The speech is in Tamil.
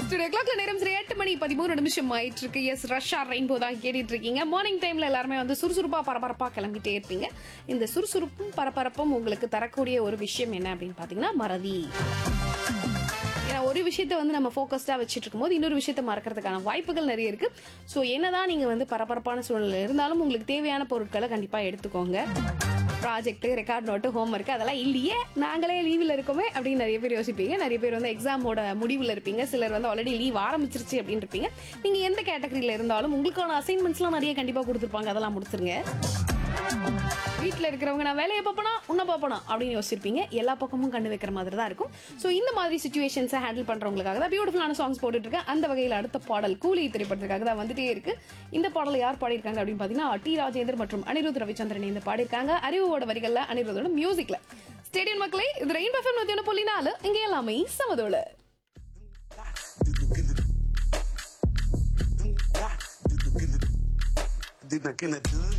ஸ்டுடியோ கிளாக்ல நேரம் சரி எட்டு மணி பதிமூணு நிமிஷம் ஆயிட்டு இருக்கு எஸ் ரஷ்ஷா ரெயின்போ தான் கேட்டுட்டு இருக்கீங்க மார்னிங் டைம்ல எல்லாருமே வந்து சுறுசுறுப்பா பரபரப்பா கிளம்பிட்டே இருப்பீங்க இந்த சுறுசுறுப்பும் பரபரப்பும் உங்களுக்கு தரக்கூடிய ஒரு விஷயம் என்ன அப்படின்னு பாத்தீங்கன்னா மறதி ஏன்னா ஒரு விஷயத்த வந்து நம்ம ஃபோக்கஸ்டா வச்சுட்டு இருக்கும்போது இன்னொரு விஷயத்த மறக்கிறதுக்கான வாய்ப்புகள் நிறைய இருக்கு ஸோ என்னதான் நீங்க வந்து பரபரப்பான சூழ்நிலை இருந்தாலும் உங்களுக்கு தேவையான பொருட்களை கண்டிப்பா எடுத்துக்கோங்க project record note home work அதெல்லாம் இல்லையே நாங்களே லீவில் இருக்கோமே அப்படின்னு நிறைய பேர் யோசிப்பீங்க நிறைய பேர் வந்து எக்ஸாமோட முடிவில் இருப்பீங்க சிலர் வந்து ஆல்ரெடி லீவ் ஆரம்பிச்சிருச்சு அப்படின்னு இருப்பீங்க நீங்க எந்த கேட்டகரியில இருந்தாலும் உங்களுக்கான அசைன்மெண்ட்ஸ்லாம் நிறைய கண்டிப்பா கொடுத்துருப்பாங்க அதெல்லாம் முடிச்சிருங்க வீட்டில் இருக்கிறவங்க நான் வேலையை பார்ப்பனா உன்ன பார்ப்பனா அப்படின்னு யோசிச்சிருப்பீங்க எல்லா பக்கமும் கண்டு வைக்கிற மாதிரி தான் இருக்கும் ஸோ இந்த மாதிரி சுச்சுவேஷன்ஸை ஹேண்டில் பண்றவங்களுக்காக தான் பியூட்டிஃபுல்லான சாங்ஸ் போட்டுட்டு இருக்கேன் அந்த வகையில் அடுத்த பாடல் கூலி திரைப்படத்துக்காக தான் வந்துட்டே இருக்கு இந்த பாடலை யார் பாடியிருக்காங்க அப்படின்னு பார்த்தீங்கன்னா டி ராஜேந்தர் மற்றும் அனிருத் ரவிச்சந்திரன் இந்த பாடியிருக்காங்க அறிவோட வரிகள்ல அனிருத்தோட மியூசிக்ல ஸ்டேடியம் மக்களே இது ரெயின் பஃபம் நூத்தி ஒன்று புள்ளி நாலு இங்கே எல்லாமே சமதோட Did I kill it?